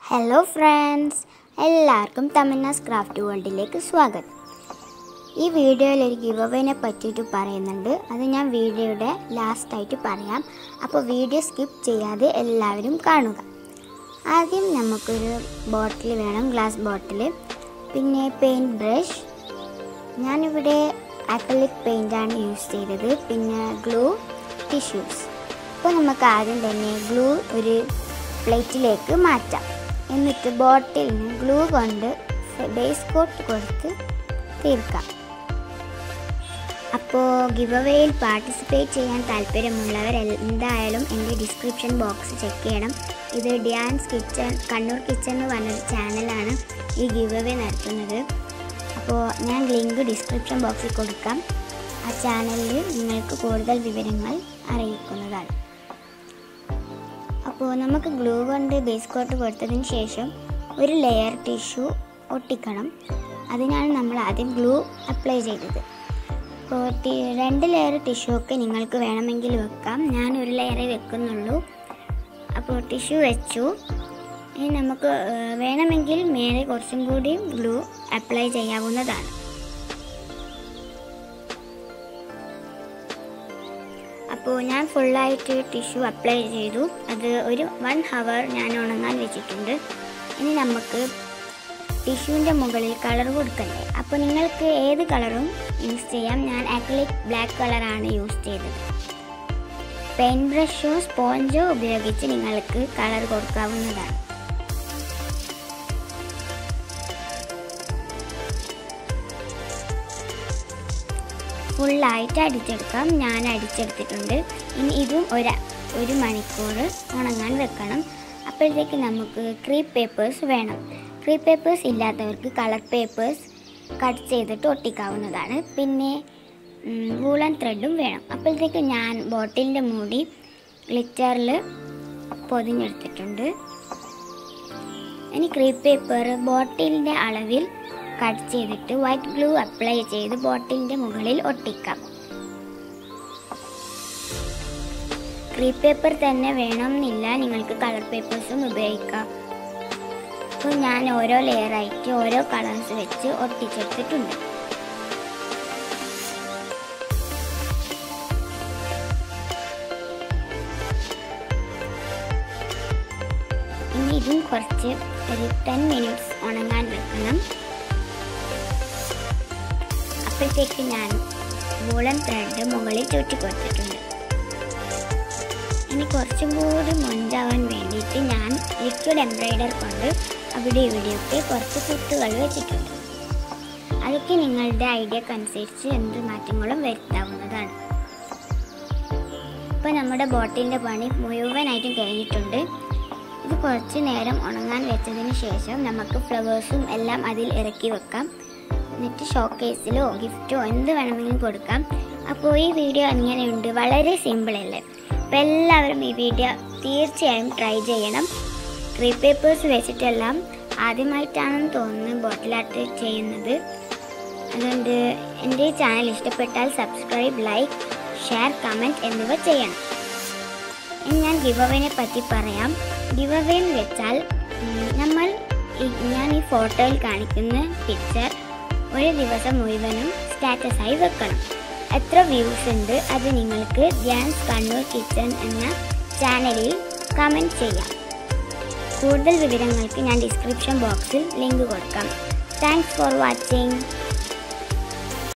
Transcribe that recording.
hello friends എല്ലാവർക്കും തമിഴ്നാസ് craft വേൾഡിലേക്ക് സ്വാഗതം ഈ വീഡിയോയിൽ ഒരു ഗിവ് അവേനെ പറ്റിയിട്ട് പറയുന്നുണ്ട് അത് ഞാൻ വീഡിയോയുടെ ലാസ്റ്റായിട്ട് പറയാം അപ്പോൾ വീഡിയോ സ്കിപ്പ് ചെയ്യാതെ എല്ലാവരും കാണുക ആദ്യം നമുക്കൊരു ബോട്ടിൽ വേണം ഗ്ലാസ് ബോട്ടിൽ പിന്നെ പെയിൻറ്റ് ബ്രഷ് ഞാനിവിടെ അക്രലിക് പെയിൻ്റാണ് യൂസ് ചെയ്തത് പിന്നെ ഗ്ലൂ ടിഷ്യൂസ് അപ്പോൾ നമുക്ക് ആദ്യം തന്നെ ഗ്ലൂ ഒരു പ്ലേറ്റിലേക്ക് മാറ്റാം എന്നിട്ട് ബോട്ടിലിന് ഗ്ലൂ കൊണ്ട് ബേസ് കോട്ട് കൊടുത്ത് തീർക്കാം അപ്പോൾ ഗിവ് അവേയിൽ പാർട്ടിസിപ്പേറ്റ് ചെയ്യാൻ താല്പര്യമുള്ളവർ എൽ- എന്തായാലും എൻ്റെ ഡിസ്ക്രിപ്ഷൻ ബോക്സ് ചെക്ക് ചെയ്യണം ഇത് ഡ്യാൻസ് കിച്ചൺ കണ്ണൂർ കിച്ചൺ എന്ന് പറഞ്ഞൊരു ചാനലാണ് ഈ ഗിവ് അവേ നടത്തുന്നത് അപ്പോൾ ഞാൻ ലിങ്ക് ഡിസ്ക്രിപ്ഷൻ ബോക്സിൽ കൊടുക്കാം ആ ചാനലിൽ നിങ്ങൾക്ക് കൂടുതൽ വിവരങ്ങൾ അറിയിക്കുന്നതാണ് അപ്പോൾ നമുക്ക് ഗ്ലൂ കൊണ്ട് ബേസ് കോട്ട് കൊടുത്തതിന് ശേഷം ഒരു ലെയർ ടിഷ്യൂ ഒട്ടിക്കണം അതിനാണ് നമ്മൾ ആദ്യം ഗ്ലൂ അപ്ലൈ ചെയ്തത് അപ്പോൾ ടി- രണ്ട് ലെയർ ടിഷ്യൂ ഒക്കെ നിങ്ങൾക്ക് വേണമെങ്കിൽ വെക്കാം ഞാൻ ഒരു ലെയറേ വെക്കുന്നുള്ളൂ അപ്പോൾ ടിഷ്യൂ വെച്ചു ഇനി നമുക്ക് ഏഹ്, വേണമെങ്കിൽ മേലെ കുറച്ചും കൂടി ഗ്ലൂ അപ്ലൈ ചെയ്യാവുന്നതാണ് അപ്പോൾ ഞാൻ ഫുള്ളായിട്ട് ടിഷ്യൂ അപ്ലൈ ചെയ്തു അത് ഒരു വൺ ഹവർ ഞാൻ ഉണങ്ങാൻ വെച്ചിട്ടുണ്ട് ഇനി നമുക്ക് ടിഷ്യൂവിൻ്റെ മുകളിൽ കളർ കൊടുക്കണ്ടേ അപ്പോൾ നിങ്ങൾക്ക് ഏത് കളറും യൂസ് ചെയ്യാം ഞാൻ അക്രിലിക് ബ്ലാക്ക് കളറാണ് യൂസ് ചെയ്തത് പെയിൻ ബ്രഷോ സ്പോഞ്ചോ ഉപയോഗിച്ച് നിങ്ങൾക്ക് കളർ കൊടുക്കാവുന്നതാണ് ഫുള്ളായിട്ട് അടിച്ചെടുക്കാം ഞാൻ അടിച്ചെടുത്തിട്ടുണ്ട് ഇനി ഇതും ഒരു ഒരു മണിക്കൂർ ഉണങ്ങാൻ വെക്കണം അപ്പോഴത്തേക്ക് നമുക്ക് ക്രീപ്പ് പേപ്പേഴ്സ് വേണം ക്രീപ്പ് പേപ്പേഴ്സ് ഇല്ലാത്തവർക്ക് കളർ പേപ്പേഴ്സ് കട്ട് ചെയ്തിട്ട് ഒട്ടിക്കാവുന്നതാണ് പിന്നെ വൂളൻ ത്രെഡും വേണം അപ്പോഴത്തേക്ക് ഞാൻ ബോട്ടിലിൻ്റെ മൂടി ഗ്ലിറ്ററിൽ പൊതിഞ്ഞെടുത്തിട്ടുണ്ട് ഇനി ക്രീപ്പ് പേപ്പർ ബോട്ടിലിൻ്റെ അളവിൽ കട്ട് ചെയ്തിട്ട് വൈറ്റ് ഗ്ലൂ അപ്ലൈ ചെയ്ത് ബോട്ടിലിൻ്റെ മുകളിൽ ഒട്ടിക്കാം ക്രീപ്പ് പേപ്പർ തന്നെ വേണമെന്നില്ല നിങ്ങൾക്ക് കളർ പേപ്പേഴ്സും ഉപയോഗിക്കാം അപ്പോൾ ഞാൻ ഓരോ ലെയറായിട്ട് ഓരോ കളേഴ്സ് വെച്ച് ഒട്ടിച്ചെടുത്തിട്ടുണ്ട് ഇനി ഇതും കുറച്ച് ഒരു ടെൻ മിനിറ്റ്സ് ഉണങ്ങാൻ വെക്കണം അപ്പോഴത്തേക്ക് ഞാൻ വൂളൻ ത്രെഡ് മുകളിൽ ചുറ്റി കൊടുത്തിട്ടുണ്ട് ഇനി കുറച്ചും കൂടി മൊഞ്ചാവാൻ വേണ്ടിയിട്ട് ഞാൻ ലിക്വിഡ് എംബ്രോയിഡർ കൊണ്ട് അവിടെ ഇവിടെയൊക്കെ കുറച്ച് കുത്തുകൾ വെച്ചിട്ടുണ്ട് അതൊക്കെ നിങ്ങളുടെ ഐഡിയക്കനുസരിച്ച് എന്ത് മാറ്റങ്ങളും വരുത്താവുന്നതാണ് ഇപ്പോൾ നമ്മുടെ ബോട്ടിലിൻ്റെ പണി മുഴുവനായിട്ടും കഴിഞ്ഞിട്ടുണ്ട് ഇത് കുറച്ച് നേരം ഉണങ്ങാൻ വെച്ചതിന് ശേഷം നമുക്ക് ഫ്ലവേഴ്സും എല്ലാം അതിൽ ഇറക്കി വെക്കാം എന്നിട്ട് ഷോക്കേസിലോ ഗിഫ്റ്റോ എന്ത് വേണമെങ്കിലും കൊടുക്കാം അപ്പോൾ ഈ വീഡിയോ ഇങ്ങനെയുണ്ട് വളരെ സിമ്പിൾ അല്ലേ അപ്പോൾ എല്ലാവരും ഈ വീഡിയോ തീർച്ചയായും ട്രൈ ചെയ്യണം ക്രീ പേപ്പേഴ്സ് വെച്ചിട്ടെല്ലാം ആദ്യമായിട്ടാണെന്ന് തോന്നുന്നു ബോട്ടിൽ ആർട്ട് ചെയ്യുന്നത് അതുകൊണ്ട് എൻ്റെ ഈ ചാനൽ ഇഷ്ടപ്പെട്ടാൽ സബ്സ്ക്രൈബ് ലൈക്ക് ഷെയർ കമൻറ്റ് എന്നിവ ചെയ്യണം ഇനി ഞാൻ ഗിവ് അവേനെ പറ്റി പറയാം ഗിവ് അവേ എന്ന് വെച്ചാൽ ഉം, നമ്മൾ ഈ- ഞാൻ ഈ ഫോട്ടോയിൽ കാണിക്കുന്ന പിക്ചർ ഒരു ദിവസം മുഴുവനും സ്റ്റാറ്റസായി വെക്കണം എത്ര വ്യൂസ് ഉണ്ട് അത് നിങ്ങൾക്ക് ധ്യാൻസ് കണ്ണൂർ കിച്ചൺ എന്ന ചാനലിൽ കമൻറ്റ് ചെയ്യാം കൂടുതൽ വിവരങ്ങൾക്ക് ഞാൻ ഡിസ്ക്രിപ്ഷൻ ബോക്സിൽ ലിങ്ക് കൊടുക്കാം താങ്ക്സ് ഫോർ വാച്ചിങ്